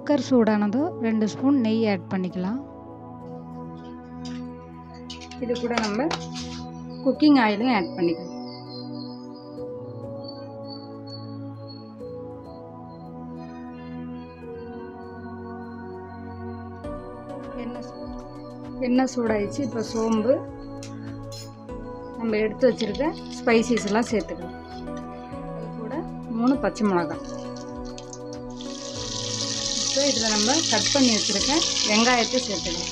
cooker சூடானதும் ரெண்டு spoon நெய் ஆட் பண்ணிக்கலாம் இது கூட நம்ம குக்கிங் ஆயிலும் ஆட் பண்ணிக்கலாம் எண்ணெய் சூ- எண்ணெய் சூடாயிடுச்சு இப்போ சோம்பு நம்ம எடுத்து வச்சிருக்க ஸ்பைசஸ் எல்லாம் சேர்த்துக்கலாம் அது கூட மூணு பச்சை மிளகாய் இப்போ இதில் நம்ம கட் பண்ணி வச்சுருக்க வெங்காயத்தை சேர்த்துக்கலாம்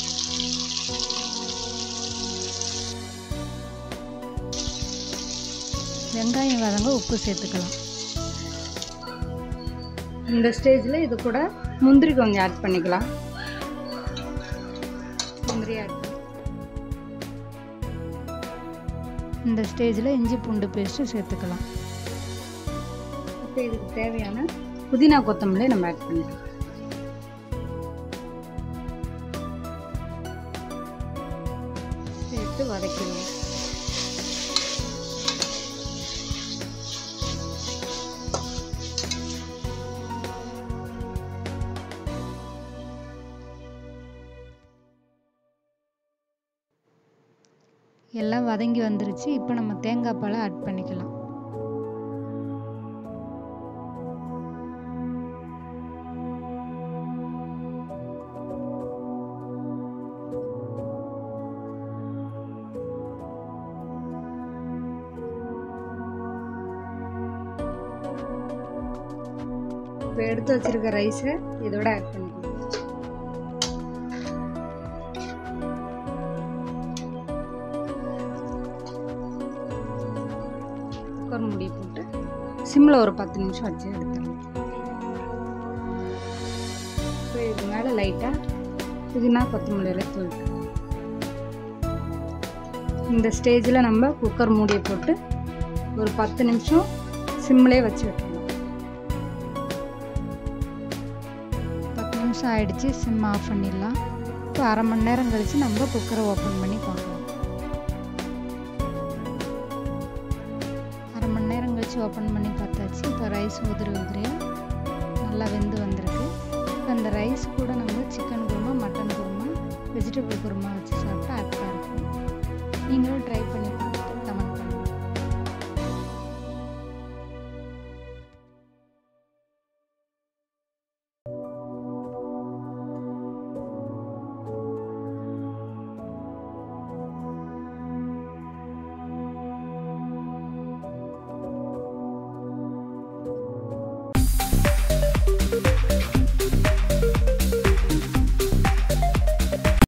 வெங்காயம் வதங்க உப்பு சேர்த்துக்கலாம் இந்த ஸ்டேஜில் இது கூட முந்திரி கொஞ்சம் ஆட் பண்ணிக்கலாம் முந்திரி ஆட் பண்ணி இந்த ஸ்டேஜில் இஞ்சி பூண்டு பேஸ்ட்டு சேர்த்துக்கலாம் இப்போ இதுக்கு தேவையான புதினா கொத்தமல்லி நம்ம ஆட் பண்ணிக்கலாம் சேர்த்து வதக்கிடுவோம் எல்லாம் வதங்கி வந்துருச்சு இப்போ நம்ம தேங்காய் பாலை ஆட் பண்ணிக்கலாம் இப்போ எடுத்து வச்சிருக்க ரைஸை இதோட ஆட் பண்ணிக்கலாம் குக்கர் மூடி போட்டு சிம்மில் ஒரு பத்து நிமிஷம் வச்சு எடுத்துடலாம் இப்போ இது மேலே லைட்டாக புதினா கொத்தமல்லி தூவிட்டு இந்த ஸ்டேஜில் நம்ம குக்கர் மூடியை போட்டு ஒரு பத்து நிமிஷம் சிம்மிலே வச்சு விட்டுருலாம் பத்து நிமிஷம் ஆயிடுச்சு சிம் ஆஃப் பண்ணிடலாம் இப்போ அரை மணி நேரம் கழித்து நம்ம குக்கரை ஓப்பன் பண்ணி பார்க்கலாம் அரை மணி நேரம் கழித்து ஓப்பன் பண்ணி பார்த்தாச்சு இப்போ ரைஸ் உதிரி உதிரியாக நல்லா வெந்து வந்திருக்கு இப்போ அந்த ரைஸ் கூட நம்ம chicken kurma mutton kurma vegetable kurma வச்சு சாப்பிட்டா அழகாக இருக்கும் நீங்களும் ட்ரை பண்ணி பாருங்க